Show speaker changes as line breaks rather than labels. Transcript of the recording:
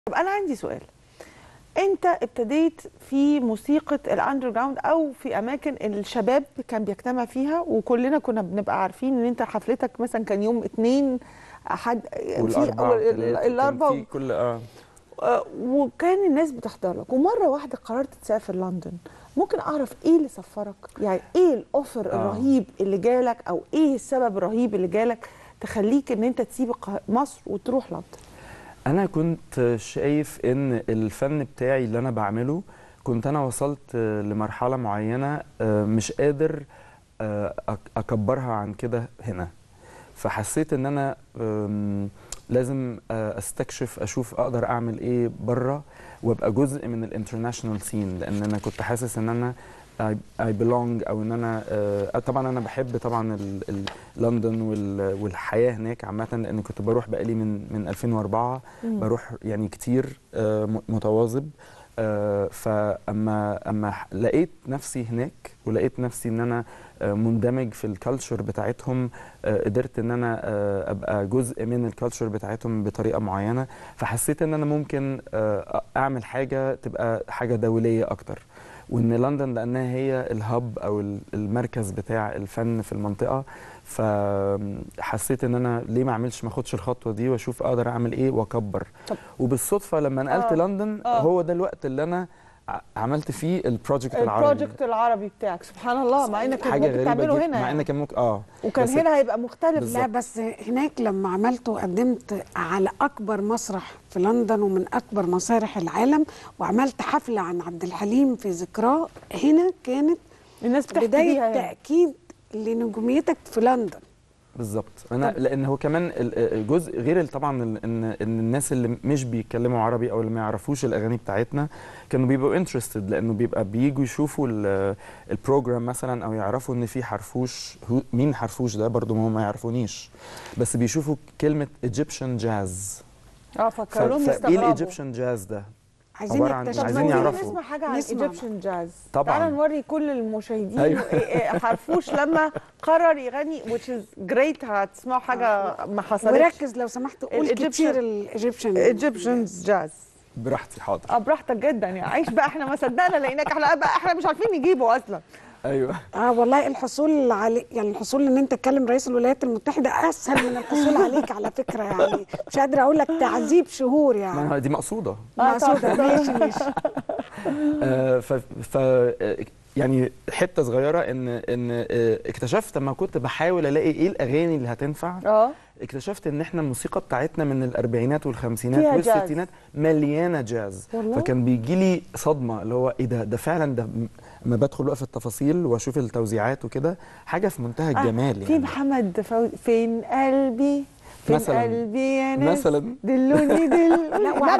طب انا عندي سؤال انت ابتديت في موسيقى الاندر جراوند او في اماكن الشباب كان بيجتمع فيها وكلنا كنا بنبقى عارفين ان انت حفلتك مثلا كان يوم اتنين احد
والاربعاء
في الاربعاء
في كل اه
آه، وكان الناس بتحضر لك ومره واحده قررت تسافر لندن ممكن اعرف ايه اللي سفرك يعني ايه الاوفر
آه.
الرهيب اللي جالك او ايه السبب الرهيب اللي جالك تخليك ان انت تسيب القه- مصر وتروح لندن
انا كنت شايف ان الفن بتاعي اللي انا بعمله كنت انا وصلت لمرحله معينه آه، مش قادر آه، أك- اكبرها عن كده هنا فحسيت ان انا آم، لازم آه، استكشف اشوف اقدر اعمل ايه بره وابقى جزء من الانترناشونال سين لان انا كنت حاسس ان انا اي belong او ان انا آه، طبعا انا بحب طبعا ال- ال- لندن وال- والحياه هناك عامه لان كنت بروح بقالي من من 2004 بروح يعني كتير آه، م- متواظب آه، فاما اما ح- لقيت نفسي هناك ولقيت نفسي ان انا آه، مندمج في الكالتشر بتاعتهم آه، قدرت ان انا آه، ابقى جزء من الكالتشر بتاعتهم بطريقه معينه فحسيت ان انا ممكن آه، اعمل حاجه تبقى حاجه دوليه اكتر وان لندن لانها هي الهب او ال- المركز بتاع الفن في المنطقه فحسيت ان انا ليه ما اعملش ما اخدش الخطوه دي واشوف اقدر اعمل ايه واكبر
طب-
وبالصدفه لما نقلت
آه.
لندن
آه.
هو ده الوقت اللي انا ع- عملت فيه البروجكت العربي
البروجكت العربي بتاعك سبحان الله مع انك كان
حاجه
ممكن
غريبه
تعمله
جدا
هنا
مع
يعني.
ان كان ممكن اه
وكان
بس-
هنا هيبقى مختلف
بالظبط.
لا بس هناك لما عملته قدمت على اكبر مسرح في لندن ومن اكبر مسارح العالم وعملت حفله عن عبد الحليم في ذكراه هنا كانت
الناس بتحكي
بدايه
بيها يعني.
تاكيد لنجوميتك في لندن
بالظبط انا
طب-
لان هو كمان ال- الجزء غير ال- طبعا ال- ان ان الناس اللي مش بيتكلموا عربي او اللي ما يعرفوش الاغاني بتاعتنا كانوا بيبقوا انترستد لانه بيبقى بييجوا يشوفوا ال- البروجرام مثلا او يعرفوا ان في حرفوش هو مين حرفوش ده برضو ما هم ما يعرفونيش بس بيشوفوا كلمه ايجيبشن جاز
اه فكرهم
فايه
يستغربوا
الايجيبشن جاز ده
عايزين
عبارة عن-
يكتشفوا
عايزين
طب ما
يعرفوا.
تيجي نسمع حاجه عن
نسمع.
ايجيبشن جاز
طبعاً.
تعال نوري كل المشاهدين
أيوة.
إيه- إيه حرفوش لما قرر يغني which is great هتسمعوا حاجه ما حصلتش
وركز لو سمحت قول
الإيجيبشن-
كتير الايجيبشن
ايجيبشن جاز
براحتي حاضر
اه براحتك جدا يعني عيش بقى احنا ما صدقنا لقيناك احنا بقى احنا مش عارفين نجيبه اصلا
ايوه
اه والله الحصول على يعني الحصول ان انت تكلم رئيس الولايات المتحده اسهل من الحصول عليك على فكره يعني مش قادره اقول لك تعذيب شهور
ما
يعني
أنا دي مقصوده
آه،
مقصوده
طبعاً.
ماشي ماشي
آه، ف, ف آه، يعني حته صغيره ان ان آه، اكتشفت لما كنت بحاول الاقي ايه الاغاني اللي هتنفع
اه
اكتشفت ان احنا الموسيقى بتاعتنا من الاربعينات والخمسينات
فيها جاز.
والستينات مليانه جاز
والله؟
فكان بيجي لي صدمه اللي هو ايه ده ده فعلا ده م- لما بدخل بقى في التفاصيل واشوف التوزيعات وكده حاجه في منتهى الجمال
في
يعني
محمد فوزي فين قلبي فين
مثلاً.
قلبي يا ناس
مثلاً.
دلوني دلوني
لا،
لا